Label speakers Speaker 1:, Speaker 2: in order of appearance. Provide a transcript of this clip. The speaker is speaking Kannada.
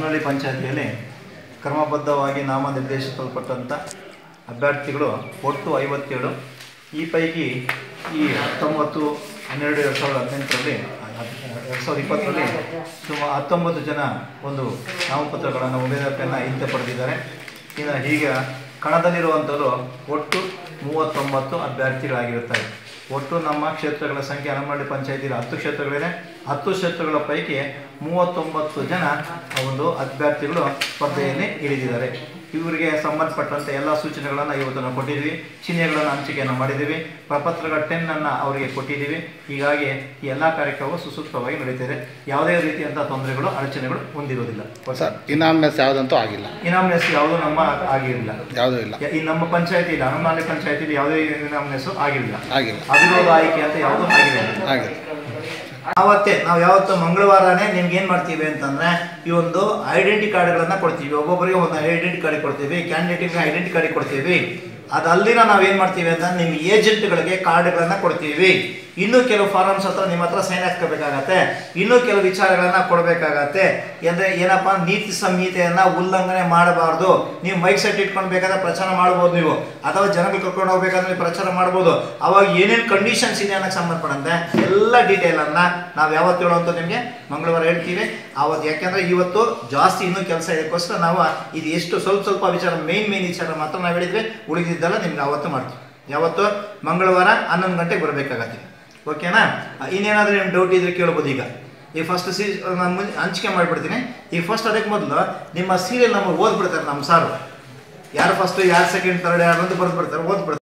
Speaker 1: ಹನುಮನಹಳ್ಳಿ ಪಂಚಾಯತಿಯಲ್ಲಿ ಕ್ರಮಬದ್ಧವಾಗಿ ನಾಮನಿರ್ದೇಶಿಸಲ್ಪಟ್ಟಂಥ ಅಭ್ಯರ್ಥಿಗಳು ಒಟ್ಟು ಐವತ್ತೇಳು ಈ ಪೈಕಿ ಈ ಹತ್ತೊಂಬತ್ತು ಹನ್ನೆರಡು ಎರಡು ಸಾವಿರದ ಹದಿನೆಂಟರಲ್ಲಿ ಎರಡು ಸಾವಿರದ ಇಪ್ಪತ್ತರಲ್ಲಿ ಸುಮಾರು ಹತ್ತೊಂಬತ್ತು ಜನ ಒಂದು ನಾಮಪತ್ರಗಳನ್ನು ಉಮೇದುವಾರಿಕೆಯನ್ನು ಹಿಂದೆ ಪಡೆದಿದ್ದಾರೆ ಇನ್ನು ಈಗ ಕಣದಲ್ಲಿರುವಂಥದ್ದು ಒಟ್ಟು ಮೂವತ್ತೊಂಬತ್ತು ಅಭ್ಯರ್ಥಿಗಳಾಗಿರುತ್ತಾರೆ ಒಟ್ಟು ನಮ್ಮ ಕ್ಷೇತ್ರಗಳ ಸಂಖ್ಯೆ ಹನುಮನಹಳ್ಳಿ ಪಂಚಾಯತಿಲಿ ಹತ್ತು ಕ್ಷೇತ್ರಗಳಿದೆ ಹತ್ತು ಕ್ಷೇತ್ರಗಳ ಪೈಕಿ ಮೂವತ್ತೊಂಬತ್ತು ಜನ ಒಂದು ಅಭ್ಯರ್ಥಿಗಳು ಸ್ಪರ್ಧೆಯಲ್ಲಿ ಇಳಿದಿದ್ದಾರೆ ಇವರಿಗೆ ಸಂಬಂಧಪಟ್ಟಂತೆ ಎಲ್ಲ ಸೂಚನೆಗಳನ್ನು ಇವತ್ತು ನಾವು ಕೊಟ್ಟಿದ್ದೀವಿ ಚಿಹ್ನೆಗಳನ್ನು ಹಂಚಿಕೆಯನ್ನು ಮಾಡಿದ್ದೀವಿ ಪ್ರಪತ್ರಗಳ ಟೆನ್ನನ್ನು ಅವರಿಗೆ ಕೊಟ್ಟಿದ್ದೀವಿ ಹೀಗಾಗಿ ಈ ಎಲ್ಲ ಕಾರ್ಯಕ್ರಮವು ಸುಸೂತ್ರವಾಗಿ ನಡೀತಿದೆ ಯಾವುದೇ ರೀತಿಯಂಥ ತೊಂದರೆಗಳು ಅಡಚಣೆಗಳು ಹೊಂದಿರುವುದಿಲ್ಲ
Speaker 2: ಸರ್ ಇನಾಮ್ನೆಸ್ ಯಾವುದಂತೂ ಆಗಿಲ್ಲ
Speaker 1: ಇನಾಮಿನೆಸ್ ಯಾವುದೂ ನಮ್ಮ ಆಗಿರಲಿಲ್ಲ
Speaker 2: ಯಾವುದೂ ಇಲ್ಲ
Speaker 1: ಈ ನಮ್ಮ ಪಂಚಾಯತಿ ಹನುಮಾನಹಳ್ಳಿ ಪಂಚಾಯತಿಲಿ ಯಾವುದೇ ಇನಾಮಿನೆಸ್ ಆಗಿರಲಿಲ್ಲ
Speaker 2: ಆಗಿಲ್ಲ
Speaker 1: ಅವಿರೋಧ ಆಯ್ಕೆ ಅಂತ ಯಾವುದೂ ಆಗಿರಲಿಲ್ಲ
Speaker 2: ಆಗಿಲ್ಲ
Speaker 1: ಅವತ್ತೇ ನಾವು ಯಾವತ್ತು ಮಂಗಳವಾರನೇ ನಿಮ್ಗೆ ಏನು ಮಾಡ್ತೀವಿ ಅಂತಂದ್ರೆ ಈ ಒಂದು ಐಡೆಂಟಿ ಕಾರ್ಡ್ಗಳನ್ನ ಕೊಡ್ತೀವಿ ಒಬ್ಬೊಬ್ಬರಿಗೆ ಒಂದು ಐಡೆಂಟಿ ಕಾರ್ಡ್ ಕೊಡ್ತೀವಿ ಕ್ಯಾಂಡಿಡೇಟಿಗೆ ಐಡೆಂಟಿ ಕಾರ್ಡ್ ಕೊಡ್ತೀವಿ ಅದಲ್ಲಿನ ನಾವು ಏನು ಮಾಡ್ತೀವಿ ಅಂತ ನಿಮ್ಮ ಏಜೆಂಟ್ಗಳಿಗೆ ಕಾರ್ಡ್ಗಳನ್ನ ಕೊಡ್ತೀವಿ ಇನ್ನೂ ಕೆಲವು ಫಾರಮ್ಸ್ ಹತ್ರ ನಿಮ್ಮ ಹತ್ರ ಸೈನ್ ಹಾಕ್ಕೋಬೇಕಾಗತ್ತೆ ಇನ್ನೂ ಕೆಲವು ವಿಚಾರಗಳನ್ನ ಕೊಡಬೇಕಾಗತ್ತೆ ಅಂದರೆ ಏನಪ್ಪ ನೀತಿ ಸಂಹಿತೆಯನ್ನ ಉಲ್ಲಂಘನೆ ಮಾಡಬಾರ್ದು ನೀವು ಮೈಕ್ ಸೆಟ್ ಇಟ್ಕೊಂಡು ಬೇಕಾದ್ರೆ ಪ್ರಚಾರ ಮಾಡ್ಬೋದು ನೀವು ಅಥವಾ ಜನಗಳು ಕರ್ಕೊಂಡು ಹೋಗ್ಬೇಕಾದ್ರೆ ನೀವು ಪ್ರಚಾರ ಮಾಡ್ಬೋದು ಅವಾಗ ಏನೇನು ಕಂಡೀಷನ್ಸ್ ಇದೆ ಅನ್ನೋಕ್ಕೆ ಸಂಬಂಧಪಟ್ಟಂತೆ ಎಲ್ಲ ಡೀಟೇಲನ್ನು ನಾವು ಯಾವತ್ತು ಹೇಳುವಂಥ ನಿಮಗೆ ಮಂಗಳವಾರ ಹೇಳ್ತೀವಿ ಆವತ್ತು ಯಾಕೆಂದರೆ ಇವತ್ತು ಜಾಸ್ತಿ ಇನ್ನೂ ಕೆಲಸ ಇದಕ್ಕೋಸ್ಕರ ನಾವು ಇದು ಎಷ್ಟು ಸ್ವಲ್ಪ ಸ್ವಲ್ಪ ವಿಚಾರ ಮೇನ್ ಮೇನ್ ವಿಚಾರ ಮಾತ್ರ ನಾವು ಹೇಳಿದ್ವಿ ಉಳಿದಿದ್ದೆಲ್ಲ ನಿಮ್ಗೆ ಅವತ್ತು ಮಾಡ್ತೀವಿ ಯಾವತ್ತು ಮಂಗಳವಾರ ಹನ್ನೊಂದು ಗಂಟೆಗೆ ಬರಬೇಕಾಗತ್ತೆ ಓಕೆನಾ ಇನ್ನೇನಾದರೂ ನಿಮ್ಮ ಡೌಟ್ ಇದ್ರೆ ಕೇಳ್ಬೋದು ಈಗ ಈ ಫಸ್ಟ್ ಸೀ ನಾನು ಮುಂಚೆ ಹಂಚಿಕೆ ಮಾಡಿಬಿಡ್ತೀನಿ ಈಗ ಫಸ್ಟ್ ಅದಕ್ಕೆ ಮೊದಲು ನಿಮ್ಮ ಸೀರಿಯಲ್ ನಮಗೆ ಓದ್ಬಿಡ್ತಾರೆ ನಮ್ಮ ಸಾರು ಯಾರು ಫಸ್ಟ್ ಯಾರು ಸೆಕೆಂಡ್ ಥರ್ಡ್ ಯಾರು ಅಂತ ಬರ್ದು ಬಿಡ್ತಾರೆ ಓದ್ಬಿಡ್ತಾರೆ